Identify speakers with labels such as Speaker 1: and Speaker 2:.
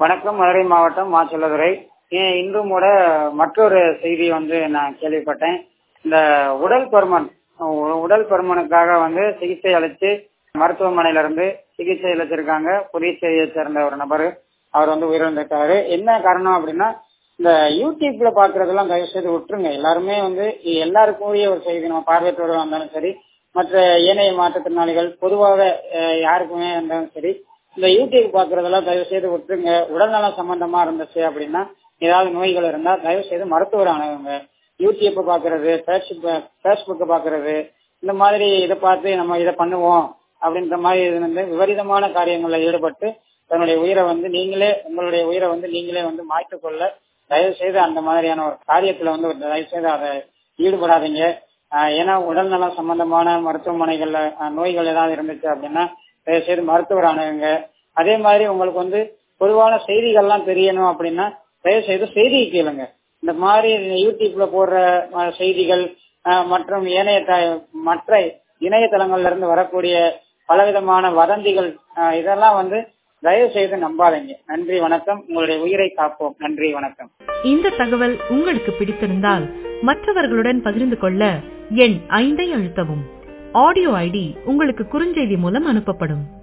Speaker 1: வணக்கம் மதுரை மாவட்டம் மாச்சல்லதுரை ஏன் இன்றும் கூட மற்றொரு செய்தி வந்து நான் கேள்விப்பட்டேன் இந்த உடல் பருமன் உ- உடல் பருமனுக்காக வந்து சிகிச்சை அளித்து மருத்துவமனையில இருந்து சிகிச்சை அளிச்சிருக்காங்க புதுச்சேரியை சேர்ந்த ஒரு நபர் அவர் வந்து உயிரிழந்திருக்காரு என்ன காரணம் அப்படின்னா இந்த யூடியூப்ல பாக்குறதெல்லாம் தயவு செய்து விட்டுருங்க எல்லாருமே வந்து இது எல்லாருக்கும் உரிய ஒரு செய்தி நம்ம பார்வையற்றவர்களாக இருந்தாலும் சரி மற்ற ஏனைய மாற்றுத்திறனாளிகள் பொதுவாக அஹ், யாருக்குமே இருந்தாலும் சரி இந்த யூடியூப் பாக்குறதெல்லாம் தயவு செய்து விட்டுருங்க உடல்நலம் சம்பந்தமா இருந்துச்சு அப்படின்னா ஏதாவது நோய்கள் இருந்தா தயவு செய்து மருத்துவர் அணுகுங்க யூடியூப் பாக்குறது பேஸ்புக் பாக்குறது இந்த மாதிரி இதை பார்த்து நம்ம இதை பண்ணுவோம் அப்படின்ற மாதிரி இது வந்து விபரீதமான காரியங்கள்ல ஈடுபட்டு தன்னுடைய உயிரை வந்து நீங்களே உங்களுடைய உயிரை வந்து நீங்களே வந்து மாய்த்துக் கொள்ள தயவு செய்து அந்த மாதிரியான ஒரு காரியத்துல வந்து ஒரு தயவு செய்து அதை ஈடுபடாதீங்க ஆஹ் ஏன்னா உடல்நலம் சம்பந்தமான மருத்துவமனைகள்ல ஆஹ் நோய்கள் ஏதாவது இருந்துச்சு அப்படின்னா தயவு செய்து மருத்துவர் அணுகுங்க அதே மாதிரி உங்களுக்கு வந்து பொதுவான செய்திகள்லாம் தெரியணும் அப்படின்னா தயவு செய்து செய்தியை கேளுங்க இந்த மாதிரி யூடியூப்ல போடுற ஆஹ் செய்திகள் ஆஹ் மற்றும் ஏனைய த- மற்ற இணையதளங்கள்ல இருந்து வரக்கூடிய பலவிதமான வதந்திகள் ஆஹ் இதெல்லாம் வந்து தயவு செய்து நம்பாதீங்க நன்றி வணக்கம் உங்களுடைய உயிரை காப்போம் நன்றி வணக்கம்
Speaker 2: இந்த தகவல் உங்களுக்கு பிடித்திருந்தால் மற்றவர்களுடன் பகிர்ந்து கொள்ள எண் ஐந்தை அழுத்தவும் ஆடியோ ஐடி உங்களுக்கு குறுஞ்செய்தி மூலம் அனுப்பப்படும்